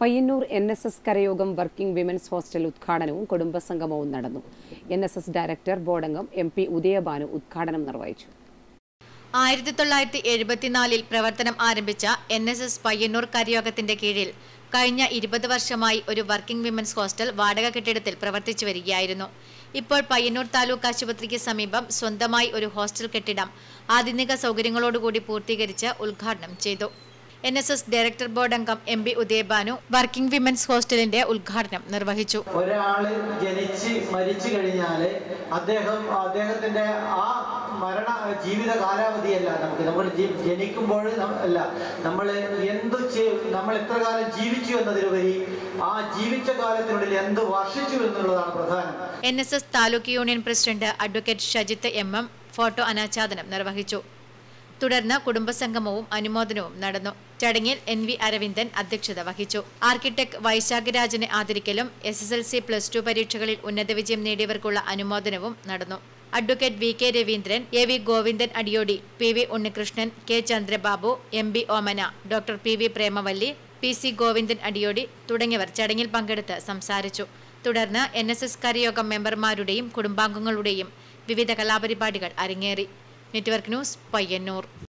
Payyanur N S S കരയോഗം working women's hostel ഉദ്ഘാടനവും കുടുംബസംഗമവും നടന്നു എൻ എസ് എസ് ഡയറക്ടർ ബോർഡംഗം എം പി ഉദയഭാനു ഉദ്ഘാടനം നിർവഹിച്ചു ആയിരത്തി തൊള്ളായിരത്തി എഴുപത്തിനാലിൽ പ്രവർത്തനം ആരംഭിച്ച എൻ എസ് എസ് പയ്യന്നൂർ കരയോഗത്തിന്റെ കീഴിൽ കഴിഞ്ഞ ഇരുപത് വർഷമായി ഒരു വർക്കിംഗ് വിമൻസ് ഹോസ്റ്റൽ വാടക കെട്ടിടത്തിൽ പ്രവർത്തിച്ചു വരികയായിരുന്നു ഇപ്പോൾ പയ്യന്നൂർ താലൂക്ക് ആശുപത്രിക്ക് സമീപം സ്വന്തമായി ഒരു ഹോസ്റ്റൽ കെട്ടിടം ആധുനിക സൗകര്യങ്ങളോടുകൂടി പൂർത്തീകരിച്ച് ഉദ്ഘാടനം ചെയ്തു N S S director board അംഗം M B Udayabhanu working women's ഹോസ്റ്റലിന്റെ ഉദ്ഘാടനം നിർവഹിച്ചു ഒരാള് ജനിച്ച് മരിച്ചു കഴിഞ്ഞാൽ അദ്ദേഹം അദ്ദേഹത്തിന്റെ ആ മരണ ജീവിത കാലാവധിയല്ല നമുക്ക് നമ്മൾ ജി- ജനിക്കുമ്പോൾ നം- അല്ല നമ്മൾ എന്ത് ചെയ്- നമ്മൾ എത്ര കാലം ജീവിച്ചു എന്നതിലുപരി ആ ജീവിച്ച കാലത്തിനുള്ളിൽ എന്ത് വർഷിച്ചു എന്നുള്ളതാണ് പ്രധാനം N S S taluk union president advocate Shajith M M photo അനാച്ഛാദനം നിർവഹിച്ചു തുടർന്ന് കുടുംബസംഗമവും അനുമോദനവും നടന്നു ചടങ്ങിൽ എൻ വി അരവിന്ദൻ അധ്യക്ഷത വഹിച്ചു ആർക്കിടെക്ട് വൈശാഖ് രാജനെ ആദരിക്കലും S S L C plus two പരീക്ഷകളിൽ ഉന്നത വിജയം നേടിയവർക്കുള്ള അനുമോദനവും നടന്നു advocate V K Raveendran A V Govindan Adiyodi P V Unnikrishnan K Chandrababu M B Omana doctor P V Premavalli P C Govindan Adiyodi തുടങ്ങിയവർ ചടങ്ങിൽ പങ്കെടുത്ത് സംസാരിച്ചു തുടർന്ന് എൻ എസ് എസ് കരയോഗം മെമ്പർമാരുടെയും കുടുംബാംഗങ്ങളുടെയും വിവിധ കലാപരിപാടികൾ അരങ്ങേറി നെറ്റ്വർക്ക് ന്യൂസ് പയ്യന്നൂർ